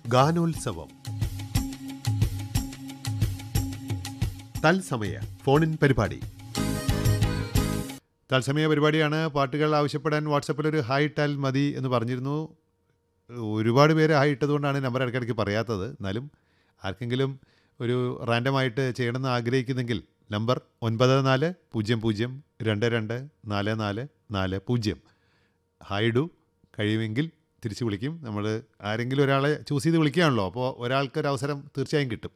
ഗാനോത്സവം തത്സമയ ഫോണിൻ പരിപാടി തത്സമയ പരിപാടിയാണ് പാട്ടുകൾ ആവശ്യപ്പെടാൻ വാട്സപ്പിൽ ഒരു ഹായ് ഇട്ടാൽ മതി എന്ന് പറഞ്ഞിരുന്നു ഒരുപാട് പേര് ഹായ് ഇട്ടതുകൊണ്ടാണ് നമ്പർ ഇടയ്ക്കിടയ്ക്ക് പറയാത്തത് എന്നാലും ആർക്കെങ്കിലും ഒരു റാൻഡമായിട്ട് ചെയ്യണമെന്ന് ആഗ്രഹിക്കുന്നെങ്കിൽ നമ്പർ ഒൻപത് നാല് പൂജ്യം പൂജ്യം രണ്ട് രണ്ട് നാല് നാല് നാല് പൂജ്യം ഹായ് ഇടൂ കഴിയുമെങ്കിൽ തിരിച്ച് വിളിക്കും നമ്മൾ ആരെങ്കിലും ഒരാളെ ചൂസ് ചെയ്ത് വിളിക്കുകയാണല്ലോ അപ്പോൾ ഒരാൾക്കൊരു അവസരം തീർച്ചയായും കിട്ടും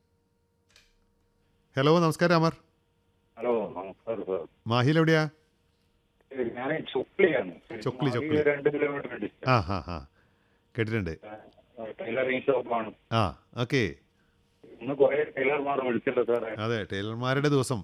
ഹലോ നമസ്കാരം അമർ ഹലോ നമസ്കാരം സാർ മാഹിൽ എവിടെയാ ഞാൻ ചൊക്ലിയാണ് ചൊക്ലി, മാഹി ചൊക്ലി. രണ്ട് കിലോമീറ്റർ ഡിസ്റ്റൻസ് ആ ഹാ ഹാ കേട്ടിട്ടുണ്ട് ടൈലറിംഗ് ഷോപ്പാണ് ആ ഓക്കെ ഇന്ന് കുറെ ടൈലർമാർ വിളിച്ചല്ലോ സാറേ അതെ ടൈലർമാരുടെ ദിവസം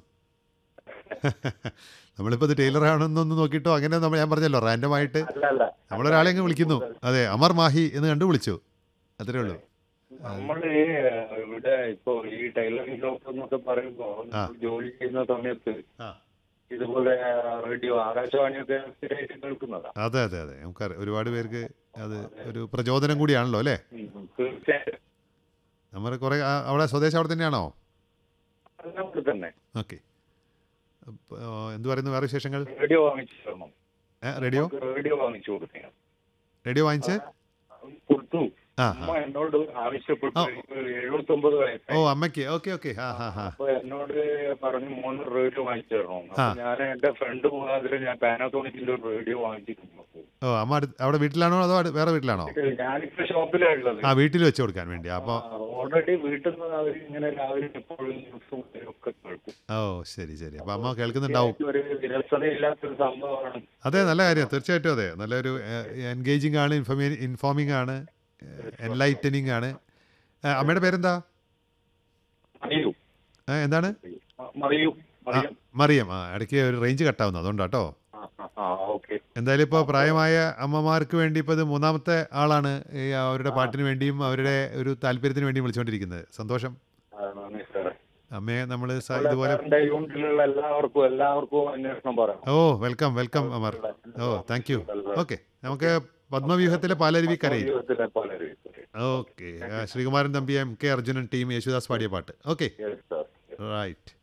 നമ്മളിപ്പോൾ ഇത് ടൈലർ ആണെന്നൊന്ന് നോക്കിയിട്ടോ അങ്ങനെ നമ്മൾ ഞാൻ പറഞ്ഞല്ലോ റാൻഡമായിട്ട് അല്ല അല്ല നമ്മളൊരാളെ അങ്ങ് വിളിക്കുന്നു അതെ അമർ മാഹി എന്ന് കണ്ടു വിളിച്ചു അത്രേ ഉള്ളൂ നമ്മൾ ഈ ഇവിടെ ഇപ്പോ ഈ ടൈലറിംഗ് ഷോപ്പ് എന്നൊക്കെ പറയുമ്പോ ആ. നമ്മൾ ജോലി ചെയ്യുന്ന സമയത്ത് ആ ഇതുപോലെ റേഡിയോ ആകാശവാണിയൊക്കെ സ്ഥിരമായിട്ട് കേൾക്കുന്നതാ അതെ അതെ അതെ നമുക്കറിയാം ഒരുപാട് പേർക്ക് അത് ഒരു പ്രചോദനം കൂടിയാണല്ലോ അല്ലേ ഉം, തീർച്ചയായിട്ടും നമ്മൾ കുറേ ആ- അവിടെ സ്വദേശം അവിടെ തന്നെയാണോ അതെല്ലാം ഇവിടെ തന്നെ ഓക്കെ എന്ത് പറയുന്നു വേറെ വിശേഷങ്ങൾ റേഡിയോ വാങ്ങിച്ചു തരണം ഏ, റേഡിയോ റേഡിയോ വാങ്ങിച്ചു കൊടുത്തേ റേഡിയോ വാങ്ങിച്ച് കൊടുത്തു ആ അമ്മ എന്നോട് ആവശ്യപ്പെട്ടു ആ. എഴുപത്തി ഒമ്പത് ഓ വയസ്സായി അമ്മയ്ക്ക് ഓക്കെ ഓക്കെ ആ ഹാ ഹാ അപ്പൊ എന്നോട് പറഞ്ഞു മൂന്ന് റേഡിയോ വാങ്ങിച്ചു തരണം ആ. അപ്പൊ ഞാൻ എന്റെ ഫ്രണ്ട് മുഖാന്തരം ഞാൻ പാനാസോണിക്കിന്റെ ഒരു റേഡിയോ വാങ്ങിച്ചിട്ടുണ്ട് ഓ അമ്മ അടുത്ത് അവിടെ വീട്ടിലാണോ അതോ അടു- വേറെ വീട്ടിലാണോ ഞാനിപ്പോ ഷോപ്പിലാ ഉള്ളത് ആ വീട്ടിൽ വെച്ച് കൊടുക്കാൻ വേണ്ടി അപ്പോൾ ഓൾറെഡി വീട്ടിൽ നിന്ന് അവർ ഇങ്ങനെ രാവിലെ എപ്പോഴും ന്യൂസും ഒക്കെ കേൾക്കും ഓ ശരി ശരി അപ്പോൾ അമ്മ കേൾക്കുന്നുണ്ടാവും ഒരു വിരസതയില്ലാത്തൊരു സംഭവമാണ് അതെ നല്ല കാര്യം തീർച്ചയായിട്ടും അതെ നല്ലൊരു എൻഗേജിങ് ആണ് ഇൻഫോമി ഇൻഫോമിംഗ് ആണ് എൻലൈറ്റനിങ് ആണ് ഏ, അമ്മയുടെ പേരെന്താ മറിയൂ ഏ, എന്താണ് മറിയൂ ആ, മറിയം മറിയം ആ ഇടയ്ക്ക് ഒരു റേഞ്ച് കട്ടാവുന്നു അതുകൊണ്ടാട്ടോ ആ, ആ, ആ ഓക്കെ എന്തായാലും ഇപ്പോൾ പ്രായമായ അമ്മമാർക്ക് വേണ്ടി ഇപ്പോൾ ഇത് മൂന്നാമത്തെ ആളാണ് ഈ അവരുടെ പാട്ടിന് വേണ്ടിയും അവരുടെ ഒരു താല്പര്യത്തിന് വേണ്ടിയും വിളിച്ചുകൊണ്ടിരിക്കുന്നത് സന്തോഷം നന്ദി സാറേ അമ്മയെ നമ്മൾ ഇതുപോലെ സാറിന്റെ യൂണിറ്റിലുള്ള എല്ലാവർക്കും എല്ലാവർക്കും അന്വേഷണം പറയാം ഓ വെൽക്കം വെൽക്കം അമർ ഓ താങ്ക് യു ഓക്കെ നമുക്ക് പത്മവ്യൂഹത്തിലെ പാലരുവി കരയിൽ ജീവിതത്തിലെ പലരും okay Sreekumaran Thampi M K Arjunan team Yesudas പാടിയ പാട്ട് ഓക്കെ Yes, sir. റൈറ്റ്